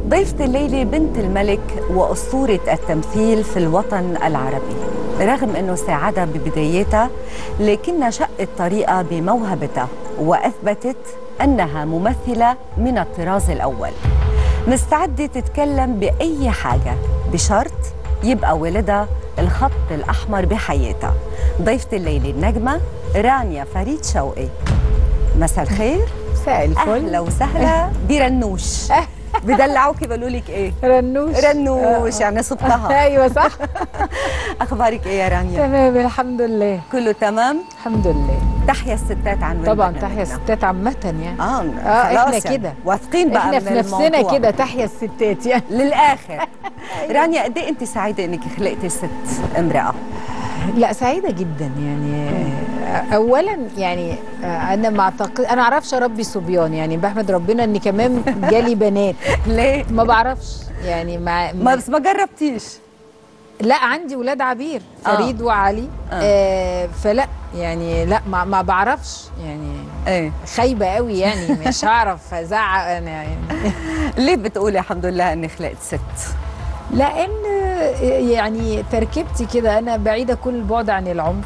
ضيفة الليلة بنت الملك وأسطورة التمثيل في الوطن العربي رغم أنه ساعدها ببداياتها لكنها شقت طريقها بموهبتها وأثبتت أنها ممثلة من الطراز الأول مستعدة تتكلم بأي حاجة بشرط يبقى ولدها الخط الأحمر بحياتها ضيفة الليلة النجمة رانيا فريد شوقي مساء الخير مساء الفل اهلا وسهلا برنوش بدلعوكي بيقولوا لك ايه رنوش رنوش يعني صبتها ايوه صح اخبارك ايه يا رانيا تمام الحمد لله كله تمام الحمد لله تحيا الستات عن طبعا ولدنا تحيا منا. الستات عامة يعني اه, اه خلاص احنا يعني. كده واثقين بقى احنا من في نفسنا الموضوع. كده تحيا الستات يعني للاخر رانيا قد ايه انت سعيده انك خلقتي ست امراه لا سعيدة جدا يعني اولا يعني انا ما اعتقد انا اعرفش اربي صبيان يعني بحمد ربنا ان كمان جالي بنات ليه ما بعرفش يعني مع ما بس ما جربتيش لا عندي ولاد عبير آه. فريد وعلي آه. آه فلا يعني لا ما, ما بعرفش يعني ايه خايبه قوي يعني مش هعرف ازعق انا يعني ليه بتقولي الحمد لله اني خلقت ست لان يعني تركيبتي كده انا بعيده كل البعد عن العنف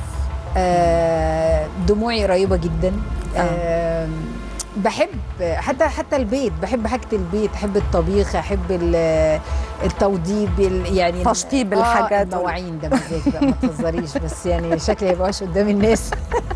آه، دموعي قريبه جدا آه، بحب حتى حتى البيت بحب حاجه البيت احب الطبيخ احب ال- التوضيب ال- يعني تشطيب الحاجات وال- المواعين ده مزاج بقى ما تهزريش بس يعني شكلي هيبقى وحش قدام الناس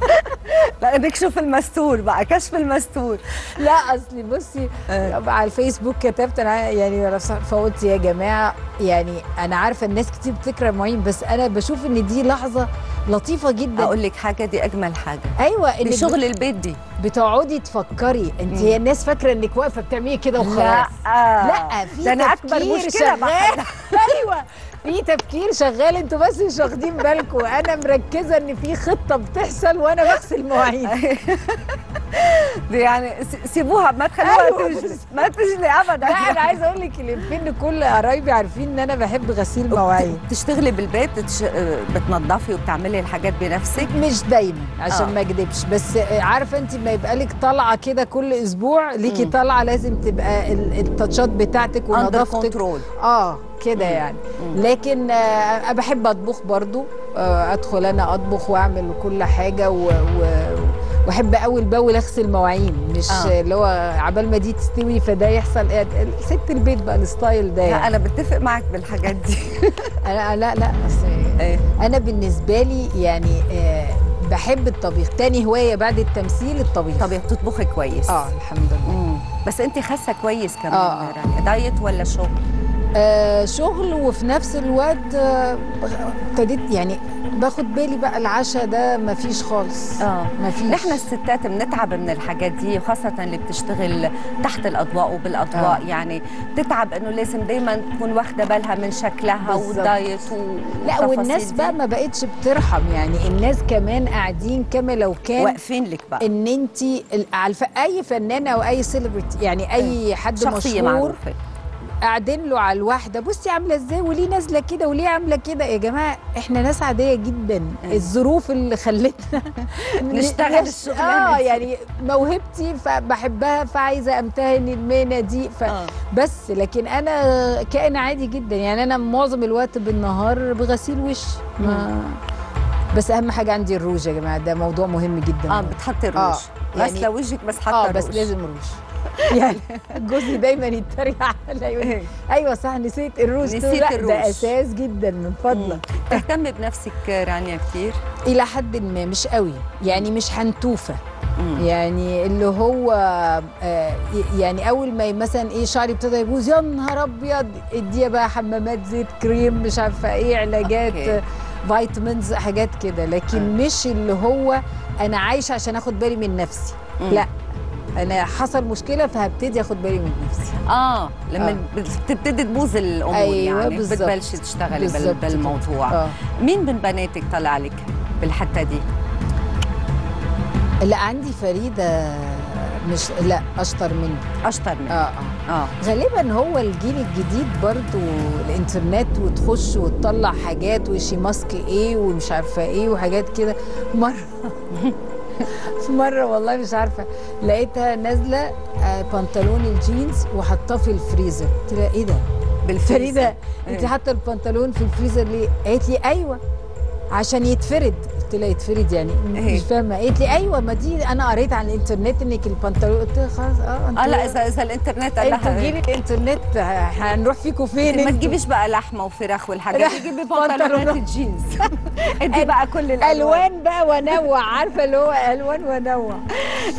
لا نكشف المستور بقى كشف المستور لا اصلي بصي على الفيسبوك كتبت انا يعني فقلت يا جماعه يعني انا عارفه الناس كتير بتكره المواعين بس انا بشوف ان دي لحظه لطيفه جدا اقول لك حاجه دي اجمل حاجه ايوه ان بشغل البيت دي بتقعدي تفكري انت هي الناس فاكره انك واقفه بتعملي كده وخلاص لا لا في ده انا اكبر تفكير مشكله شغال بحلها. ايوه في تفكير شغال انتوا بس مش واخدين بالكم انا مركزه ان في خطه بتحصل وانا بغسل مواعين دي يعني س- سيبوها ما تخلوها أيوة. تجلس ما تجلي ابدا لا انا عايزه اقول لك الفين كل قرايبي عارفين ان انا بحب غسيل مواعين بتشتغلي بالبيت بتش... بتنظفي وبتعملي الحاجات بنفسك مش دايما عشان آه. ما اكدبش بس عارفه انت ما يبقى لك طلعه كده كل اسبوع ليكي مم. طلعه لازم تبقى ال- التاتشات بتاعتك اندر ونظافتك كنترول اه كده يعني مم. لكن آه أنا بحب اطبخ برضو آه ادخل انا اطبخ واعمل كل حاجه و, و واحب اول باول اغسل مواعين مش آه. آه. اللي هو عبال ما دي تستوي فده يحصل إيه، ست البيت بقى الستايل ده لا يعني. انا بتفق معك بالحاجات دي انا لا لا أصل ايه انا بالنسبه لي يعني آه بحب الطبيخ تاني هوايه بعد التمثيل الطبيخ طب بتطبخي كويس اه الحمد لله مم. بس انت خاسه كويس كمان آه. آه. رانيا دايت ولا شغل آه شغل وفي نفس الوقت آه، ابتديت يعني باخد بالي بقى العشاء ده مفيش خالص اه مفيش نحن الستات بنتعب من الحاجات دي خاصة اللي بتشتغل تحت الأضواء وبالأضواء آه. يعني بتتعب إنه لازم دايما تكون واخدة بالها من شكلها بالظبط. والدايت و... لا والتفاصيل والناس دي. بقى ما بقتش بترحم يعني الناس كمان قاعدين كما لو كان واقفين لك بقى ان انت على الف- اي فنانه او اي سيلبرتي يعني اي حد شخصية مشهور معروفة قاعدين له على الواحده بصي عامله ازاي وليه نازله كده وليه عامله كده يا جماعه احنا ناس عاديه جدا الظروف اللي خلتنا نشتغل نش- الشغلانة اه دي. يعني موهبتي فبحبها فعايزه امتهن المهنه دي ف... آه. بس لكن انا كائن عادي جدا يعني انا معظم الوقت بالنهار بغسيل وش ما بس اهم حاجه عندي الروج يا جماعه ده موضوع مهم جدا اه بتحطي آه، روج يعني- غسلة وجهك بس حاطة اه بس روج. لازم روج يعني جوزي دايما يتريق عليا يقول لي، ايوه صح نسيت الروج نسيت قلت له لا الروج. ده اساس جدا من فضلك تهتمي بنفسك رانيا كثير الى حد ما مش قوي يعني مش حنتوفه مم. يعني اللي هو آه يعني اول ما مثلا ايه شعري ابتدى يبوظ يا نهار ابيض اديها بقى حمامات زيت كريم مش عارفه ايه علاجات أوكي. آه، فيتامينز حاجات كده لكن مش اللي هو انا عايشه عشان اخد بالي من نفسي مم. لا انا حصل مشكله فهبتدي اخد بالي من نفسي اه لما آه. بتبتدي تبوظ الامور أيوة يعني بالظبط. بتبلشي تشتغلي بال... بالظبط كده. بالموضوع اه مين من بناتك طلع لك بالحته دي لا عندي فريده مش لا اشطر مني اشطر منك اه اه اه غالبا هو الجيل الجديد برضو الانترنت وتخش وتطلع حاجات وشي ماسك ايه ومش عارفه ايه وحاجات كده مره في مره والله مش عارفه لقيتها نازله آه، بنطلون الجينز وحطاه في الفريزر قلت لها ايه ده بالفريزر فريده انت إيه. حاطه البنطلون في الفريزر ليه قالت لي ايوه عشان يتفرد قلت لها يتفرد يعني إيه. مش فاهمه قالت لي ايوه ما دي انا قريت على الانترنت انك البنطلون قلت لها خلاص اه انتوا اه لا اذا اذا الانترنت قال انتوا لها جيل الانترنت ه- هنروح فيكم فين انت ما انتوا؟ تجيبيش بقى لحمه وفراخ والحاجات لا، دي جيبي بنطلونات بنطلونات. الجينز ادي بقى كل الالوان الوان بقى وانوع عارفه اللي هو الوان وانوع